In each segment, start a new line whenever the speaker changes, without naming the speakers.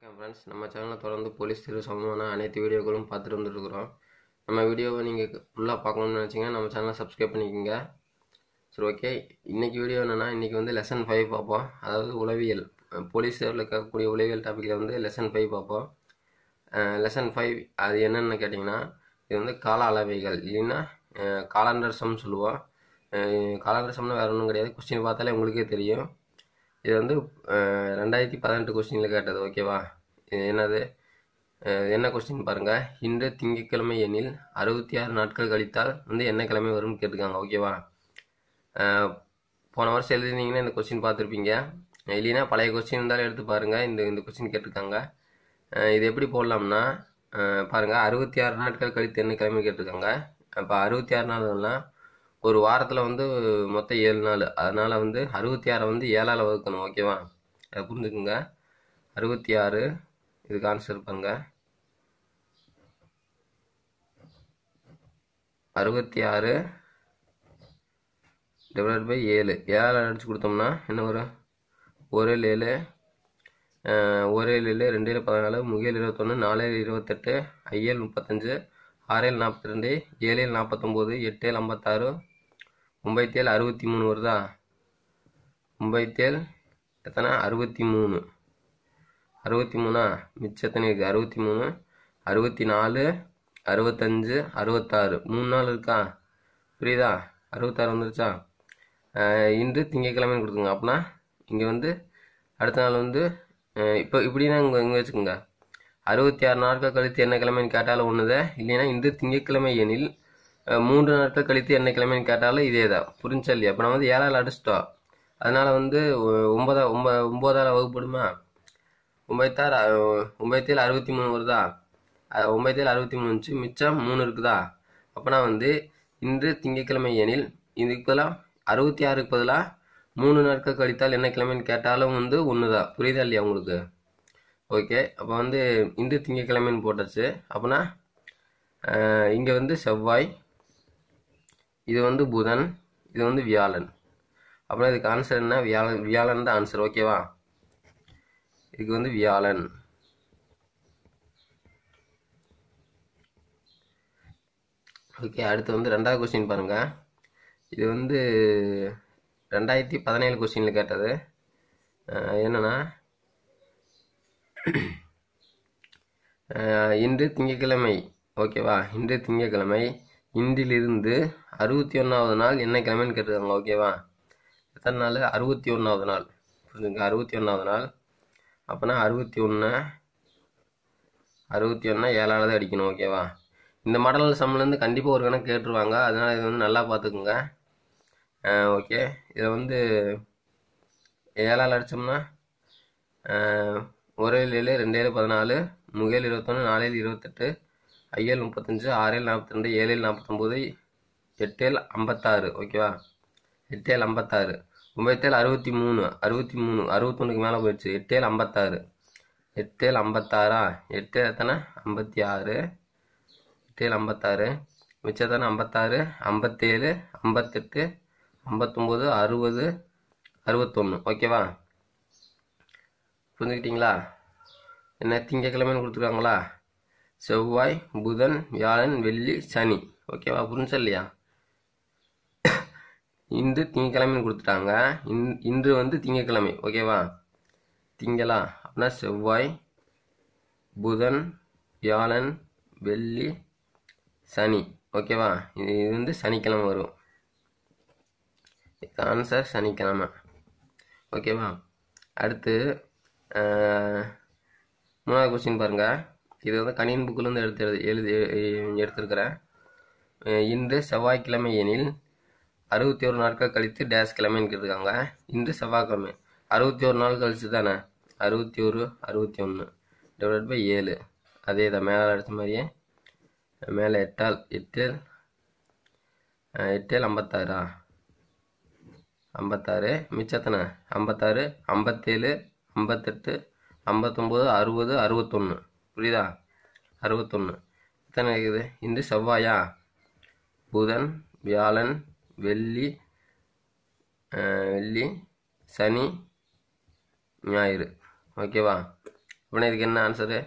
வணக்கம் ஃப்ரெண்ட்ஸ் நம்ம சேனலை தொடர்ந்து போலீஸ் தேர்வு சம்பந்தமான அனைத்து வீடியோக்களும் பார்த்துட்டு வந்துருக்குறோம் நம்ம வீடியோவை நீங்கள் ஃபுல்லாக பார்க்கணும்னு நினச்சிங்கன்னா நம்ம சேனலை சப்ஸ்கிரைப் பண்ணிக்கோங்க சரி ஓகே இன்றைக்கி வீடியோ என்னென்னா இன்றைக்கி வந்து லெசன் ஃபைவ் பார்ப்போம் அதாவது உளவியல் போலீஸ் தேர்வில் இருக்கக்கூடிய உளவியல் டாப்பிக்கில் வந்து லெசன் ஃபைவ் பார்ப்போம் லெசன் ஃபைவ் அது என்னென்னு கேட்டிங்கன்னா இது வந்து கால அளவைகள் இல்லைன்னா காலாண்டர் சம் சொல்லுவோம் காலாண்டர் சம்னா வேறு ஒன்றும் கிடையாது கொஸ்டின் பார்த்தாலே உங்களுக்கே தெரியும் இது வந்து அஹ், ரெண்டாயிரத்தி பதினெட்டு கொஸ்டினில் கேட்டது ஓகேவா இது என்னது அஹ், என்ன கொஸ்டின் பாருங்கள் இன்று திங்கட்கிழமை எண்ணில் அறுபத்தி ஆறு நாட்கள் கழித்தால் வந்து என்ன கிழமை வரும்னு கேட்டிருக்காங்க ஓகேவா அஹ், போன வருஷம் எழுதினீங்கன்னா இந்த கொஸ்டின் பார்த்துருப்பீங்க இல்லைன்னா பழைய கொஸ்டின் இருந்தாலும் எடுத்து பாருங்கள் இந்த இந்த கொஸ்டின் கேட்டிருக்காங்க அஹ், இது எப்படி போடலாம்னா அஹ், பாருங்க அறுபத்தி ஆறு நாட்கள் கழித்து என்ன கிழமை கேட்டிருக்காங்க அப்போ அறுபத்தி ஆறு நாள்னா ஒரு வாரத்தில் வந்து மொத்தம் ஏழு நாள் அதனால் வந்து அறுபத்தி ஆறை வந்து ஏழால் வகுக்கணும் ஓகேவா அதை புரிஞ்சுக்குங்க அறுபத்தி ஆறு இதுக்கு ஆன்சர் பாருங்க அறுபத்தி ஆறு டிவைட் பை ஏழு ஏழால் அடிச்சு கொடுத்தோம்னா என்ன வரும் ஒரு ஏழு அஹ், ஒரு ஏழு ஏழு ரெண்டு ஏழு பதினாலு முகேழு இருபத்தொன்று நாலு ஏழு இருபத்தெட்டு ஐஏழு முப்பத்தஞ்சு ஆறேழு நாற்பத்தி ரெண்டு ஏழேழு நாற்பத்தொம்போது எட்டேழு ஐம்பத்தாறு ஒம்பைத்தேழு அறுபத்தி மூணு வருதா ஒம்பைத்தேழு எத்தனை அறுபத்தி மூணு அறுபத்தி மூணா மிச்சம் எத்தனை இருக்குது அறுபத்தி மூணு அறுபத்தி நாலு அறுபத்தஞ்சு அறுபத்தாறு மூணு நாள் இருக்கா புரியுதா அறுபத்தாறு வந்துருச்சா ஆஹ் இன்று திங்கட்கிழமைன்னு கொடுத்துங்க அப்படின்னா இங்கே வந்து அடுத்த நாள் வந்து ஆஹ் இப்போ இப்படின்னா இங்கே இங்கே வச்சுக்கோங்க அறுபத்தி ஆறு நாட்கள் கழித்து என்ன கிழமைன்னு கேட்டாலும் ஒன்றுதே இல்லைன்னா இன்று திங்கட்கிழமை எனில் அஹ், மூன்று நாட்கள் கழித்து என்ன கிழமைன்னு கேட்டாலும் இதே தான் புரிஞ்சா இல்லையா இப்போ நம்ம வந்து ஏழால் அடிச்சிட்டோம் அதனால வந்து ஒ- ஒன்பதா ஒம்ப ஒம்போதால் வகுப்படுமா ஒம்பத்தாறு ஒம்பத்தேழு அறுபத்தி மூணு வருதா அஹ், ஒம்பத்தேழு அறுபத்தி மூணு இருந்துச்சு மிச்சம் மூணு இருக்குதா அப்போனா வந்து இன்று திங்கட்கிழமை எனில் இதுக்கு பதிலாக அறுபத்தி ஆறுக்கு பதிலாக மூணு நாட்கள் கழித்தால் என்ன கிழமைன்னு கேட்டாலும் வந்து ஒன்று தான் புரியுதா இல்லையா உங்களுக்கு ஓகே அப்போ வந்து இன்று திங்கட்கிழமைன்னு போட்டாச்சு அப்போனா இங்கே வந்து செவ்வாய் இது வந்து புதன் இது வந்து வியாழன் அப்புறம் இதுக்கு ஆன்சர் என்ன வியாழன் வியாழன் தான் ஆன்சர் ஓகேவா இதுக்கு வந்து வியாழன் ஓகே அடுத்து வந்து ரெண்டாவது கொஸ்டின் பாருங்க இது வந்து ரெண்டாயிரத்தி பதினேழு கொஸ்டினில் கேட்டது அஹ் என்னன்னா அஹ் இன்று திங்கட்கிழமை ஓகேவா இன்று திங்கட்கிழமை இன்றிலிருந்து அறுபத்தி ஒன்றாவது நாள் என்ன கிழமைன்னு கேட்டிருக்காங்க ஓகேவா எத்தனை நாள் அறுபத்தி ஒன்றாவது நாள் புரிஞ்சுங்க அறுபத்தி ஒன்றாவது நாள் அப்போனா அறுபத்தி ஒன்று அறுபத்தி ஒன்றா ஏழாவது அடிக்கணும் ஓகேவா இந்த மாடல் சம்லேருந்து கண்டிப்பாக ஒரு கணக்கு கேட்டுருவாங்க அதனால் இது வந்து நல்லா பார்த்துக்குங்க ஓகே இதில் வந்து ஏழால் அடித்தோம்னா ஒரு ஏழு ஏழு ரெண்டு ஏழு பதினாலு முகேழு இருபத்தொன்று நாலேழு இருபத்தெட்டு ஐஏழு முப்பத்தஞ்சு ஆறேழு நாற்பத்தி ரெண்டு ஏழேழு நாற்பத்தொம்போது எட்டேழு ஐம்பத்தாறு ஓகேவா எட்டேழு ஐம்பத்தாறு ஒம்பத்தேழு அறுபத்தி மூணு அறுபத்தி மூணு அறுபத்தொன்னுக்கு மேலே போயிடுச்சு எட்டேழு ஐம்பத்தாறு எட்டேழு ஐம்பத்தாறா எட்டு எத்தனை ஐம்பத்தி ஆறு எட்டேழு ஐம்பத்தாறு மிச்சம் எத்தனை ஐம்பத்தாறு ஐம்பத்தேழு ஐம்பத்தெட்டு ஐம்பத்தொம்போது அறுபது அறுபத்தொன்று ஓகேவா புரிஞ்சுக்கிட்டீங்களா என்ன திங்கக்கிழமைன்னு கொடுத்துருக்காங்களா செவ்வாய் புதன் வியாழன் வெள்ளி சனி ஓகேவா புரிஞ்சா இல்லையா இன்று திங்கக்கிழமைன்னு கொடுத்துட்டாங்க இன்- இன்று வந்து திங்கக்கிழமை ஓகேவா திங்களா அப்படின்னா செவ்வாய் புதன் வியாழன் வெள்ளி சனி ஓகேவா இது இது வந்து சனிக்கிழமை வரும் ஆன்சர் சனிக்கிழமை ஓகேவா அடுத்து அஹ், மூணாவது கொஸ்டின் பாருங்க இது வந்து கணின் புக்கிலேருந்து எடுத்து எழுதி எழுதி எ- எடுத்திருக்கிறேன் அஹ், இன்று செவ்வாய்க்கிழமை எனில் அறுபத்தி ஒரு நாட்கள் கழித்து டேஸ் கிழமைன்னு கேட்டிருக்காங்க இன்று செவ்வாய்க்கிழமை அறுபத்தி ஒரு நாள் கழிச்சு தானே அறுபத்தி ஒரு அறுபத்தி ஒன்று டிவைட் பை ஏழு அதே தான் மேலே அடித்த மாதிரியே மேலே எட்டால் எட்டு அஹ், எட்டேல் ஐம்பத்தாறா ஐம்பத்தாறு மிச்சத்தனை ஐம்பத்தாறு ஐம்பத்தேழு ஐம்பத்தெட்டு ஐம்பத்தொம்போது அறுபது அறுபத்தொன்று புரியுதா அறுபத்தொன்று எத்தனை இருக்குது இன்று செவ்வாயா புதன் வியாழன் வெள்ளி அஹ், வெள்ளி சனி ஞாயிறு ஓகேவா அப்படின்னா இதுக்கு என்ன ஆன்சரு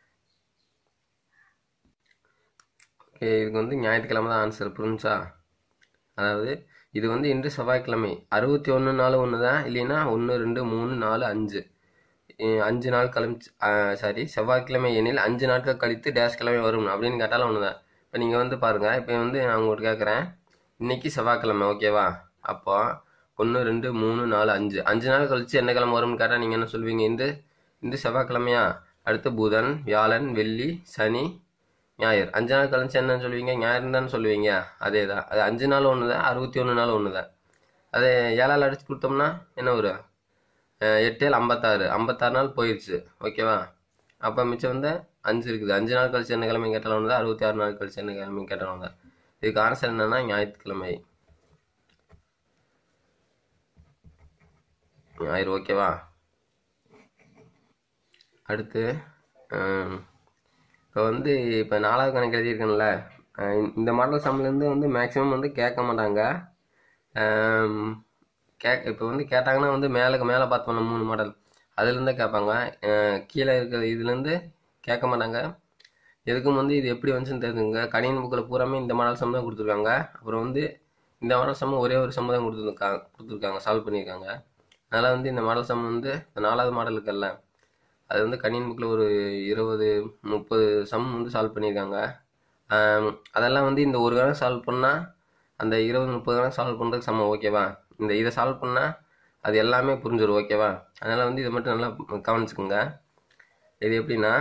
ஓகே இதுக்கு வந்து ஞாயிற்றுக்கிழமை தான் ஆன்சர் புரிஞ்சா அதாவது இது வந்து இன்று செவ்வாய்க்கிழமை அறுபத்தி ஒன்று நாள் ஒன்று தான் இல்லைன்னா ஒன்று ரெண்டு மூணு நாலு அஞ்சு அஹ் அஞ்சு நாள் கழிச்சு சாரி செவ்வாய்க்கிழமை எனில் அஞ்சு நாட்கள் கழித்து டேஷ் கிழமை வரும் அப்படின்னு கேட்டாலும் ஒன்று தான் இப்போ நீங்கள் வந்து பாருங்கள் இப்போ வந்து நான் உங்களுக்கு கேட்குறேன் இன்னைக்கு செவ்வாய்க்கிழமை ஓகேவா அப்போ ஒன்று ரெண்டு மூணு நாலு அஞ்சு அஞ்சு நாள் கழிச்சு என்ன கிழமை வரும்னு கேட்டால் நீங்கள் என்ன சொல்வீங்க இந்த இந்த செவ்வாய்க்கிழமையா அடுத்து புதன் வியாழன் வெள்ளி சனி ஞாயிறு அஞ்சு நாள் கழிச்சு என்னன்னு சொல்லுவீங்க ஞாயிறு தான் சொல்லுவீங்க அதே தான் அது அஞ்சு நாள் ஒன்று தான் அறுபத்தி ஒன்று நாள் ஒன்று தான் அது ஏழால் அடிச்சு கொடுத்தோம்னா என்ன வரும் அஹ் எட்டு ஏழு ஐம்பத்தாறு ஐம்பத்தாறு நாள் போயிடுச்சு ஓகேவா அப்போ மிச்சம் வந்து அஞ்சு இருக்குது அஞ்சு நாள் கழிச்சு என்ன கிழமை கேட்டாலும் ஒன்று தான் அறுபத்தி ஆறு நாள் கழிச்சு என்ன கிழமை கேட்டாலும் ஒன்று தான் இதுக்கு ஆன்சர் என்னன்னா ஞாயிற்றுக்கிழமை ஞாயிறு ஓகேவா அடுத்து இப்போ வந்து இப்போ நாலாவது கணக்கு எழுதியிருக்கேன்ல அஹ் இந்த மாடல் சம்லேருந்து வந்து மேக்ஸிமம் வந்து கேட்க மாட்டாங்க ஆம், கேக் இப்போ வந்து கேட்டாங்கன்னா வந்து மேலுக்கு மேலே பார்த்தோம்ல மூணு மாடல் அதுலேருந்தே கேட்பாங்க அஹ் கீழே இருக்கிற இதுலேருந்து கேட்க மாட்டாங்க எதுக்கும் வந்து இது எப்படி வந்துச்சுன்னு தெரிஞ்சுங்க கணினி புக்கில் பூராமே இந்த மாடல் சம் தான் கொடுத்துருக்காங்க அப்புறம் வந்து இந்த மாடல் சம் ஒரே ஒரு சம் தான் கொடுத்துருக்காங்க கொடுத்துருக்காங்க சால்வ் பண்ணியிருக்காங்க அதனால் வந்து இந்த மாடல் சம் வந்து இந்த நாலாவது மாடல் இருக்குல்ல அது வந்து கணினி புக்கில் ஒரு இருபது முப்பது சம் வந்து சால்வ் பண்ணியிருக்காங்க ஆம், அதெல்லாம் வந்து இந்த ஒரு கணக்கு சால்வ் பண்ணால் அந்த இருபது முப்பது கணக்கு சால்வ் பண்ணுறதுக்கு சமம் ஓகேவா இந்த இதை சால்வ் பண்ணால் அது எல்லாமே புரிஞ்சிடும் ஓகேவா அதனால் வந்து இதை மட்டும் நல்லா கவனிச்சுக்கோங்க இது எப்படின்னா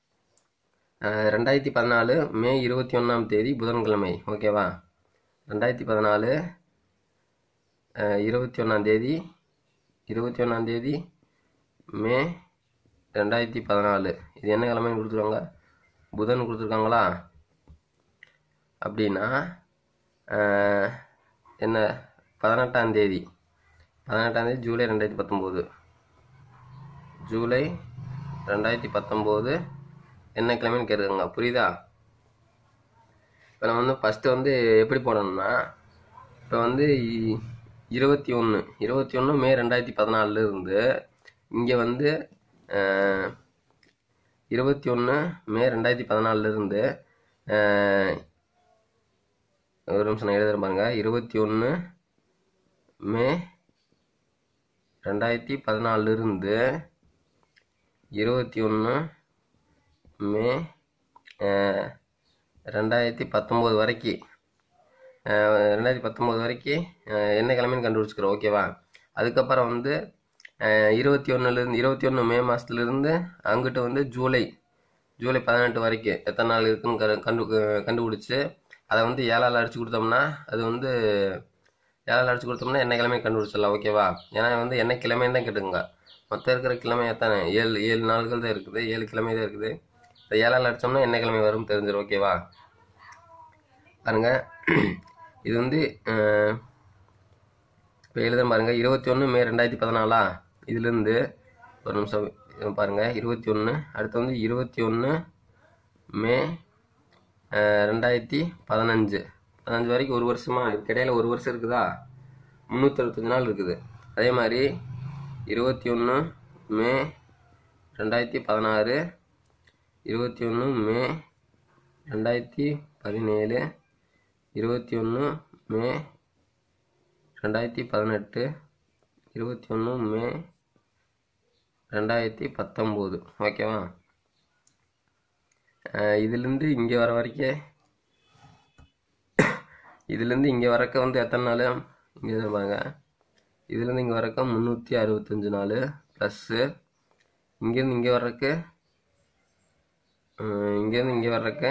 அஹ், ரெண்டாயிரத்தி பதினாலு மே இருபத்தி ஒன்றாம் தேதி புதன்கிழமை ஓகேவா ரெண்டாயிரத்தி பதினாலு அஹ், இருபத்தி ஒன்றாம் தேதி இருபத்தி ஒன்றாம் தேதி மே ரெண்டாயிரத்தி பதினாலு இது என்ன கிழமைன்னு கொடுத்துருக்காங்க புதன் கொடுத்துருக்காங்களா அப்படின்னா ஆஹ், என்ன பதினெட்டாம் தேதி பதினெட்டாம் தேதி ஜூலை ரெண்டாயிரத்தி பத்தொம்போது ஜூலை ரெண்டாயிரத்தி பத்தொம்போது என்ன கிழமைன்னு கேட்குறாங்க புரியுதா இப்போ நம்ம வந்து ஃபஸ்ட்டு வந்து எப்படி போடணும்னா இப்போ வந்து இ- இருபத்தி ஒன்று இருபத்தி ஒன்று மே ரெண்டாயிரத்தி பதினாலில் இருந்து இங்கே வந்து அஹ், இருபத்தி ஒன்று மே ரெண்டாயிரத்தி பதினாலில் இருந்து அஹ், ஒரு நிமிஷம் நான் எழுதுறேன் பாருங்க இருபத்தி ஒன்று மே ரெண்டாயிரத்தி பதினாலில் இருந்து இருபத்தி ஒன்று மே அஹ், ரெண்டாயிரத்தி பத்தொம்போது வரைக்கும் அஹ், ரெண்டாயிரத்தி பத்தொம்போது வரைக்கும் அஹ், என்ன கிழமைன்னு கண்டுபிடிச்சிக்கிறோம் ஓகேவா அதுக்கப்புறம் வந்து அஹ், இருபத்தி ஒன்றுலேருந்து இருபத்தி ஒன்று மே மாதத்துலேருந்து அங்கிட்டு வந்து ஜூலை ஜூலை பதினெட்டு வரைக்கும் எத்தனை நாள் இருக்குன்னு கண்டு கண்டு கண்டுபிடிச்சி அதை வந்து ஏழால் அடிச்சு கொடுத்தோம்னா அது வந்து ஏழால் அடிச்சு கொடுத்தோம்னா என்ன கிழமை கண்டுபிடிச்சிடலாம் ஓகேவா ஏன்னா வந்து என்ன கிழமைன்னு தான் கேட்டுங்க மொத்தம் இருக்கிற கிழமை எத்தனை ஏழு ஏழு நாள்கள் தான் இருக்குது ஏழு கிழமை தான் இருக்குது இந்த ஏழால் அடிச்சோம்னா என்ன கிழமை வரும் தெரிஞ்சிடும் ஓகேவா பாருங்க இது வந்து இப்போ எழுதுறேன் பாருங்க இருபத்தி ஒன்று மே ரெண்டாயிரத்தி பதினாலா இதுலேருந்து ஒரு நிமிஷம் இது பாருங்க இருபத்தி ஒன்று அடுத்து வந்து இருபத்தி ஒன்று மே அஹ், ரெண்டாயிரத்தி பதினஞ்சு பதினஞ்சு வரைக்கும் ஒரு வருஷமா இதுக்கு இடையில ஒரு வருஷம் இருக்குதா முந்நூற்றி அறுபத்தஞ்சு நாள் இருக்குது அதே மாதிரி இருபத்தி ஒன்று மே ரெண்டாயிரத்தி பதினாறு இருபத்தி ஒன்று மே ரெண்டாயிரத்தி பதினேழு இருபத்தி ஒன்று மே ரெண்டாயிரத்தி பதினெட்டு இருபத்தி ஒன்று மே ரெண்டாயிரத்தி பத்தொம்போது ஓகேவா அஹ் இதுலேருந்து இங்கே வர வரைக்கும் இதுலேருந்து இங்கே வரக்க வந்து எத்தனை நாள் இங்கே பாருங்க இதுலேருந்து இங்கே வரக்க முந்நூற்றி அறுபத்தஞ்சு நாள் ப்ளஸ்ஸு இங்கேருந்து இங்கே வர்றக்கு அஹ் இங்கேருந்து இங்கே வர்றக்கு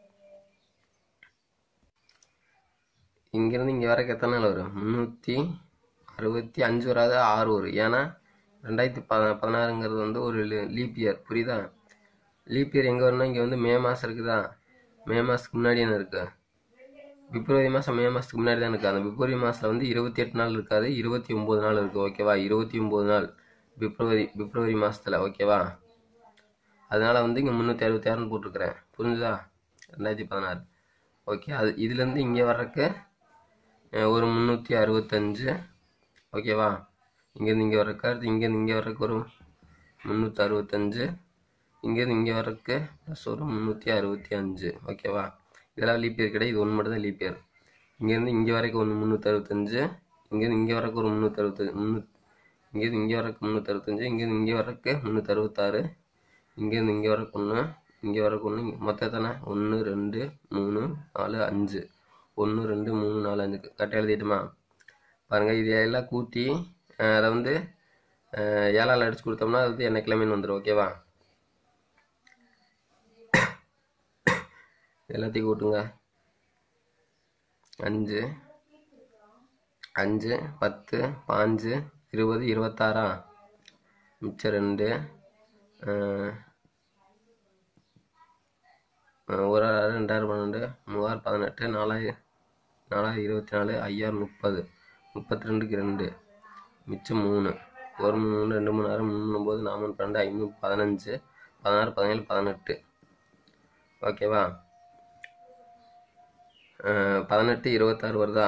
இங்கேருந்து இங்கே வரக்கு எத்தனை நாள் வரும் முந்நூற்றி அறுபத்தி அஞ்சு வராது ஆறு வரும் ஏன்னா ரெண்டாயிரத்தி ப பதினாறுங்கிறது வந்து ஒரு லீப் இயர் புரியுதா லீப் இயர் எங்கே வரும்னா இங்கே வந்து மே மாதம் இருக்குதா மே மாதத்துக்கு முன்னாடி என்ன இருக்கு பிப்ரவரி மாதம் மே மாதத்துக்கு முன்னாடி தான் இருக்குது அந்த பிப்ரவரி மாதத்தில் வந்து இருபத்தி எட்டு நாள் இருக்காது இருபத்தி ஒம்பது நாள் இருக்குது ஓகேவா இருபத்தி ஒம்பது நாள் பிப்ரவரி பிப்ரவரி மாதத்தில் ஓகேவா அதனால வந்து இங்கே முந்நூற்றி அறுபத்தி ஆறுன்னு போட்டிருக்கிறேன் புரிஞ்சுதா ரெண்டாயிரத்தி பதினாறு ஓகே அது இதுலேருந்து இங்கே வர்றக்கு அஹ், ஒரு முந்நூற்றி அறுபத்தஞ்சு ஓகேவா இங்கேருந்து இங்கே வர்றக்கு அடுத்து இங்கேருந்து இங்கே வர்றக்கு ஒரு முந்நூற்றி அறுபத்தஞ்சு இங்கேருந்து இங்கே வரக்கு ப்ளஸ் ஒரு முந்நூற்றி அறுபத்தி அஞ்சு ஓகேவா இதெல்லாம் லீப் இயர் கிடையாது இது ஒன்று மட்டும் தான் லீப் இயர் இங்கேருந்து இங்கே வரைக்கும் ஒன்று முந்நூற்றறுபத்தஞ்சு இங்கேருந்து இங்கே வரக்கு ஒரு முந்நூற்றறுபத்தஞ்சு முந்நூ இங்கேருந்து இங்கே வரக்கு முந்நூற்றறுபத்தஞ்சு இங்கேருந்து இங்கே வரக்கு முந்நூற்றறுபத்தாறு இங்கேருந்து இங்கே வரக்கு ஒன்று இங்கே வரக்கு ஒன்று மொத்தம் எத்தனை ஒன்று ரெண்டு மூணு நாலு அஞ்சு ஒன்று ரெண்டு மூணு நாலு அஞ்சு கரெக்டாக எழுதிட்டுமா பாருங்கள் இது எல்லாம் கூட்டி அஹ், அதை வந்து அஹ், ஏழால் அடிச்சு கொடுத்தோம்னா அது வந்து என்ன கிழமைன்னு வந்துடும் ஓகேவா எல்லாத்தையும் கூட்டுங்க அஞ்சு அஞ்சு பத்து பாஞ்சு இருபது இருபத்தாறா மிச்சம் ரெண்டு அஹ், அஹ், ஒரு ஆறு ரெண்டாயிரம் பன்னெண்டு மூவாயிரம் பதினெட்டு நாலாயிரம் நாலாயிரம் இருபத்தி நாலு ஐயாயிரம் முப்பது முப்பத்தி ரெண்டுக்கு ரெண்டு மிச்சம் மூணு ஒரு மூணு மூணு ரெண்டு மூணு ஆறு மூணு ஒம்பது நாலு மூணு பன்னெண்டு ஐநூறு பதினஞ்சு பதினாறு பதினேழு பதினெட்டு ஓகேவா அஹ், பதினெட்டு இருபத்தாறு வருதா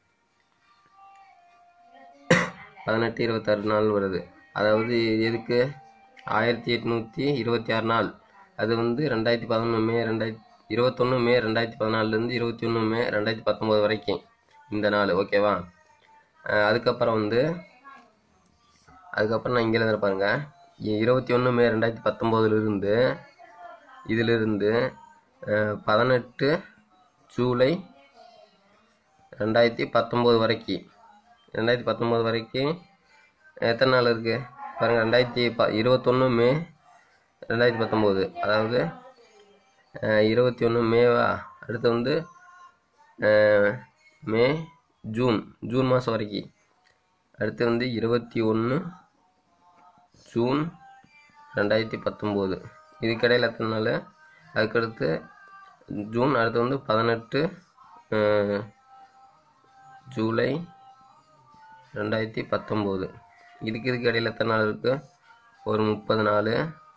பதினெட்டு இருபத்தாறு நாள் வருது அதாவது எதுக்கு ஆயிரத்தி எட்நூற்றி இருபத்தி ஆறு நாள் அது வந்து ரெண்டாயிரத்தி பதினொன்று மே ரெண்டாயிரத்தி இருபத்தொன்று மே ரெண்டாயிரத்தி பதினாலுலேருந்து இருபத்தி ஒன்று மே ரெண்டாயிரத்தி பத்தொம்போது வரைக்கும் இந்த நாள் ஓகேவா அஹ் அதுக்கப்புறம் வந்து அதுக்கப்புறம் நான் இங்கே எழுதுற பாருங்க இருபத்தி ஒன்று மே ரெண்டாயிரத்தி பத்தொம்போதுலேருந்து இதிலிருந்து அஹ், பதினெட்டு ஜூலை ரெண்டாயிரத்தி பத்தொம்போது வரைக்கும் ரெண்டாயிரத்தி பத்தொம்போது வரைக்கும் எத்தனை நாள் இருக்குது பாருங்கள் ரெண்டாயிரத்தி ப இருபத்தொன்று மே ரெண்டாயிரத்தி பத்தொம்போது அதாவது இருபத்தி ஒன்று மேவா அடுத்து வந்து அஹ், மே ஜூன் ஜூன் மாதம் வரைக்கும் அடுத்து வந்து இருபத்தி ஒன்று ஜூன் ரெண்டாயிரத்தி பத்தொம்போது இதுக்கிடையில் எத்தனை நாள் அதுக்கடுத்து ஜூன் அடுத்து வந்து பதினெட்டு அஹ், ஜூலை ரெண்டாயிரத்தி பத்தொம்போது இதுக்கு இதுக்கு இடையில எத்தனை நாள் இருக்குது ஒரு முப்பது நாள்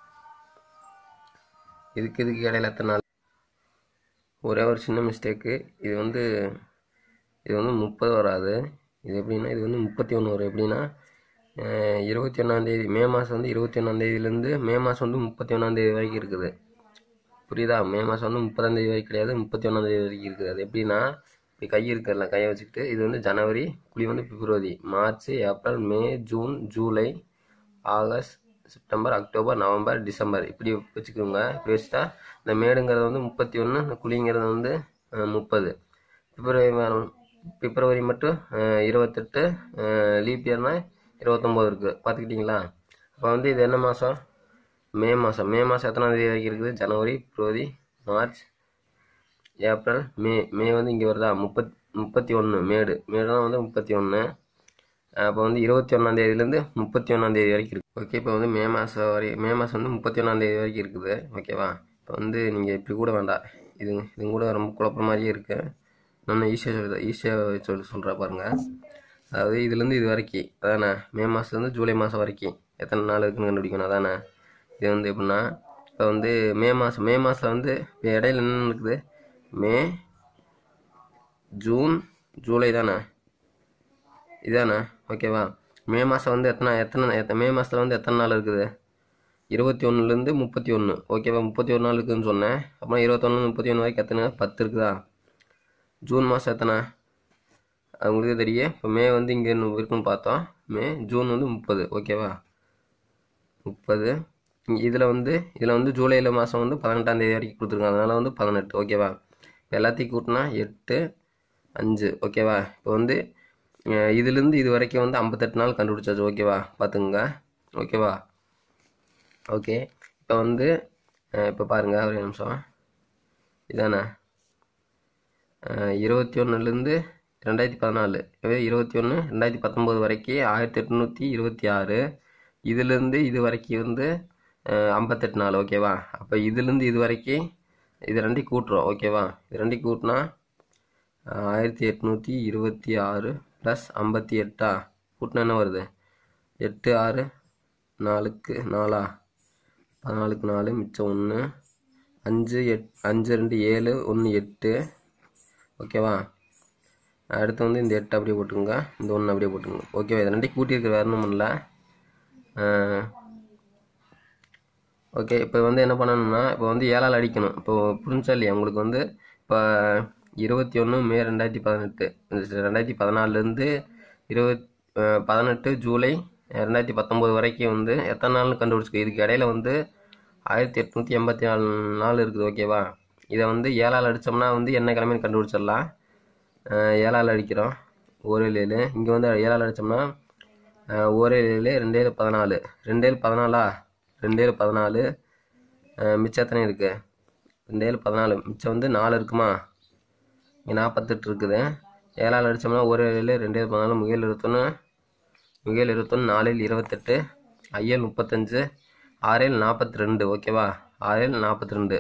இதுக்கு இதுக்கு இடையில எத்தனை நாள் ஒரே ஒரு சின்ன மிஸ்டேக்கு இது வந்து இது வந்து முப்பது வராது இது எப்படின்னா இது வந்து முப்பத்தி ஒன்று வரும் எப்படின்னா அஹ், இருபத்தி ஒன்றாந்தேதி மே மாதம் வந்து இருபத்தி ஒன்றாந்தேதியிலேருந்து மே மாதம் வந்து முப்பத்தி ஒன்றாந்தேதி வரைக்கும் இருக்குது புரியுதா மே மாதம் வந்து முப்பதாந்தேதி வரைக்கும் கிடையாது முப்பத்தி ஒன்றாந்தேதி வரைக்கும் இருக்குது அது எப்படின்னா இப்போ கை இருக்குல்ல கையை வச்சுக்கிட்டு இது வந்து ஜனவரி குழி வந்து பிப்ரவரி மார்ச் ஏப்ரல் மே ஜூன் ஜூலை ஆகஸ்ட் செப்டம்பர் அக்டோபர் நவம்பர் டிசம்பர் இப்படி வச்சுக்கோங்க இப்படி வச்சுட்டா இந்த மேடுங்கிறது வந்து முப்பத்தி ஒன்று இந்த குழிங்கிறது வந்து அஹ், முப்பது பிப்ரவரி மா- பிப்ரவரி மட்டும் அஹ், இருபத்தெட்டு லீப் இயர்னால் இருபத்தொம்போது இருக்குது பார்த்துக்கிட்டிங்களா அப்போ வந்து இது என்ன மாதம் மே மாதம் மே மாதம் எத்தனாம் தேதி வரைக்கும் இருக்குது ஜனவரி பிப்ரவரி மார்ச் ஏப்ரல் மே மே வந்து இங்கே வருதா முப்பத் முப்பத்தி ஒன்று மேடு மேடு தான் வந்து முப்பத்தி ஒன்று அப்போ வந்து இருபத்தி ஒன்றாந்தேதியிலேருந்து முப்பத்தி ஒன்றாந்தேதி வரைக்கும் இருக்குது ஓகே இப்போ வந்து மே மாதம் வரை மே மாதம் வந்து முப்பத்தி ஒன்றாந்தேதி வரைக்கும் இருக்குது ஓகேவா இப்போ வந்து நீங்கள் இப்படி கூட வேண்டாம் இது இது கூட ரொம்ப குழப்பம் மாதிரியே இருக்குது நான் ஈஸியாக சொல்லி ஈஸியாக சொல்லி சொல்கிறா பாருங்கள் அதாவது இதுலேருந்து இது வரைக்கும் அதானே மே மாதத்துலேருந்து ஜூலை மாதம் வரைக்கும் எத்தனை நாள் இருக்குன்னு கண்டுபிடிக்கணும் அதானே இது வந்து எப்படின்னா இப்போ வந்து மே மாதம் மே மாதத்தில் வந்து இப்போ இடையில என்ன இருக்குது மே ஜூன் ஜூலை தானே இதானே ஓகேவா மே மாதம் வந்து எத்தனை எத்தனை எத்த- மே மாதத்தில் வந்து எத்தனை நாள் இருக்குது இருபத்தி ஒன்றுலேருந்து முப்பத்தி ஒன்று ஓகேவா முப்பத்தி ஒரு நாள் இருக்குதுன்னு சொன்னேன் அப்புறம் இருபத்தொன்று முப்பத்தி ஒன்று வரைக்கும் எத்தனை பத்து இருக்குதா ஜூன் மாதம் எத்தனை அது உங்களுக்கு தெரியும் இப்போ மே வந்து இங்கே இருக்குன்னு பார்த்தோம் மே ஜூன் வந்து முப்பது ஓகேவா முப்பது இதில் வந்து இதில் வந்து ஜூலையில் மாதம் வந்து பதினெட்டாம் தேதி வரைக்கும் கொடுத்துருக்காங்க அதனால் வந்து பதினெட்டு ஓகேவா இப்போ எல்லாத்தையும் கூட்டினா எட்டு அஞ்சு ஓகேவா இப்போ வந்து அஹ், இதுலேருந்து இது வரைக்கும் வந்து ஐம்பத்தெட்டு நாள் கண்டுபிடிச்சாச்சு ஓகேவா பார்த்துங்க ஓகேவா ஓகே இப்போ வந்து அஹ், இப்போ பாருங்கள் ஒரு நிமிஷம் இதானே இருபத்தி ஒன்றுலேருந்து ரெண்டாயிரத்தி பதினாலு இருபத்தி ஒன்று ரெண்டாயிரத்தி பத்தொம்போது வரைக்கும் ஆயிரத்தி எட்நூற்றி இருபத்தி ஆறு இதுலேருந்து இது வரைக்கும் வந்து அஹ், ஐம்பத்தெட்டு நாள் ஓகேவா அப்போ இதுலேருந்து இது வரைக்கும் இது ரெண்டையும் கூட்டுறோம் ஓகேவா இது ரெண்டையும் கூட்டினா ஆயிரத்தி எட்நூற்றி இருபத்தி ஆறு ப்ளஸ் ஐம்பத்தி எட்டா கூட்டினா என்ன வருது எட்டு ஆறு நாலுக்கு நாலா பதினாலுக்கு நாலு மிச்சம் ஒன்று அஞ்சு எட் அஞ்சு ரெண்டு ஏழு ஒன்று எட்டு ஓகேவா அடுத்து வந்து இந்த எட்டு அப்படியே போட்டுக்கோங்க இந்த ஒன்று அப்படியே போட்டுக்கோங்க ஓகேவா இது ரெண்டையும் கூட்டியிருக்க வேற ஒன்றும் இல்லை ஓகே இப்போ வந்து என்ன பண்ணணும்னா இப்போ வந்து ஏழால் அடிக்கணும் இப்போ புரிஞ்சா இல்லையா உங்களுக்கு வந்து இப்போ இருபத்தி ஒன்று மே ரெண்டாயிரத்தி பதினெட்டு ரெண்டாயிரத்தி பதினாலுலேருந்து இருபத் அஹ் பதினெட்டு ஜூலை ரெண்டாயிரத்தி பத்தொம்போது வரைக்கும் வந்து எத்தனை நாள்னு கண்டுபிடிச்சிக்கோ இதுக்கு இடையில வந்து ஆயிரத்தி எட்நூற்றி எண்பத்தி நாலு நாள் இருக்குது ஓகேவா இதை வந்து ஏழால் அடித்தோம்னா வந்து என்ன கிழமைன்னு கண்டுபிடிச்சிடலாம் அஹ் ஏழால் அடிக்கிறோம் ஒரு ஏழு இங்கே வந்து ஏழால் அடித்தோம்னா ஒரு ஏழு ரெண்டு ஏழு பதினாலு ரெண்டு ஏழு பதினாலா ரெண்டு ஏழு பதினாலு அஹ் மிச்சம் எத்தனை இருக்குது ரெண்டு ஏழு பதினாலு மிச்சம் வந்து நாலு இருக்குமா இங்கே நாற்பத்தெட்டு இருக்குது ஏழால் அடித்தோம்னா ஒரு ஏழு ரெண்டு ஏழு பதினாலு முகேல் இருபத்தொன்று முகேல் இருபத்தொன்று நாலில் இருபத்தெட்டு ஐயல் முப்பத்தஞ்சு ஆறேழு நாற்பத்தி ரெண்டு ஓகேவா ஆறேழு நாற்பத்தி ரெண்டு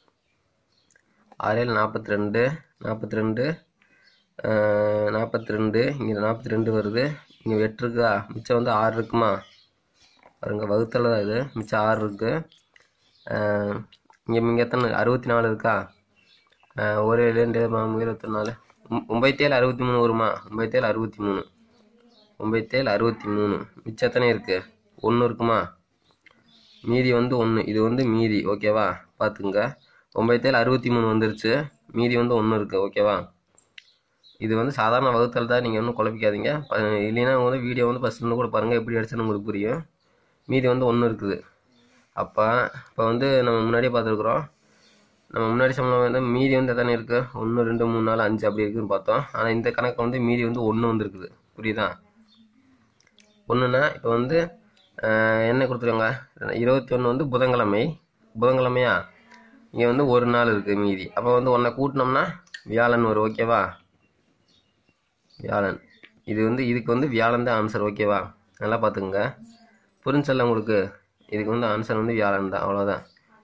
ஆறேழு நாற்பத்தி ரெண்டு நாற்பத்தி ரெண்டு நாற்பத்தி ரெண்டு இங்கே நாற்பத்தி ரெண்டு வருது இங்கே எட்டு இருக்கா மிச்சம் வந்து ஆறு இருக்குமா பாருங்க வகுத்தல தான் இது மிச்சம் ஆறு இருக்குது இங்கே இங்கே எத்தனை அறுபத்தி நாலு இருக்கா அஹ் ஒரு ஏழு ரெண்டு ஏழு மூணு இருபத்தி நாலு ஒம்பத்தேழு அறுபத்தி மூணு வருமா ஒம்பத்தேழு அறுபத்தி மூணு ஒம்பத்தேழு அறுபத்தி மூணு மிச்சம் எத்தனை இருக்குது ஒன்று இருக்குமா மீதி வந்து ஒன்று இது வந்து மீதி ஓகேவா பார்த்துங்க ஒம்பத்தேழு அறுபத்தி மூணு வந்துருச்சு மீதி வந்து ஒன்று இருக்குது ஓகேவா இது வந்து சாதாரண வகுத்தல் தான் நீங்கள் ஒன்றும் குழப்பிக்காதீங்க ப- இல்லைன்னா வந்து வீடியோ வந்து ஃபஸ்ட்டு கூட பாருங்கள் எப்படி அடிச்சுன்னு உங்களுக்கு புரியும் மீதி வந்து ஒன்று இருக்குது அப்போ இப்போ வந்து நம்ம முன்னாடியே பார்த்துருக்குறோம் நம்ம முன்னாடி சம்பளம் வந்து மீதி வந்து எத்தனை இருக்குது ஒன்று ரெண்டு மூணு நாலு அஞ்சு அப்படி இருக்குதுன்னு பார்த்தோம் ஆனால் இந்த கணக்கு வந்து மீதி வந்து ஒன்று வந்துருக்குது புரியுதா ஒன்றுனா இப்போ வந்து அஹ், என்ன கொடுத்துருக்காங்க இருபத்தி ஒன்று வந்து புதன்கிழமை புதன்கிழமையா இங்கே வந்து ஒரு நாள் இருக்குது மீதி அப்போ வந்து ஒன்றை கூட்டினோம்னா வியாழன் வரும் ஓகேவா வியாழன் இது வந்து இதுக்கு வந்து வியாழன் தான் ஆன்சர் ஓகேவா நல்லா பார்த்துக்குங்க புரிஞ்சல்ல உங்களுக்கு இதுக்கு வந்து ஆன்சர் வந்து வியாழன் தான் அவ்வளோதான்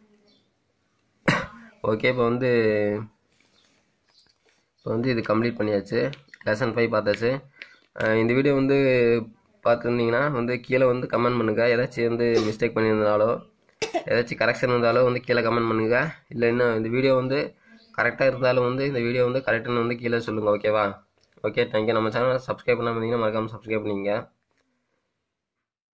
ஓகே இப்போ வந்து இப்போ வந்து இது கம்ப்ளீட் பண்ணியாச்சு லெசன் ஃபைவ் பார்த்தாச்சு அஹ் இந்த வீடியோ வந்து பார்த்துருந்தீங்கன்னா வந்து கீழே வந்து கமெண்ட் பண்ணுங்கள் ஏதாச்சும் வந்து மிஸ்டேக் பண்ணியிருந்தாலோ ஏதாச்சும் கரெக்ஷன் இருந்தாலோ வந்து கீழே கமெண்ட் பண்ணுங்கள் இல்லை இன்னும் இந்த வீடியோ வந்து கரெக்டாக இருந்தாலும் வந்து இந்த வீடியோ வந்து கரெக்டானு வந்து கீழே சொல்லுங்கள் ஓகேவா ஓகே தேங்க்யூ நம்ம சேனலை சப்ஸ்கிரைப் பண்ணாமல் இருந்தீங்கன்னா மறக்காமல் சப்ஸ்கிரைப் பண்ணிங்க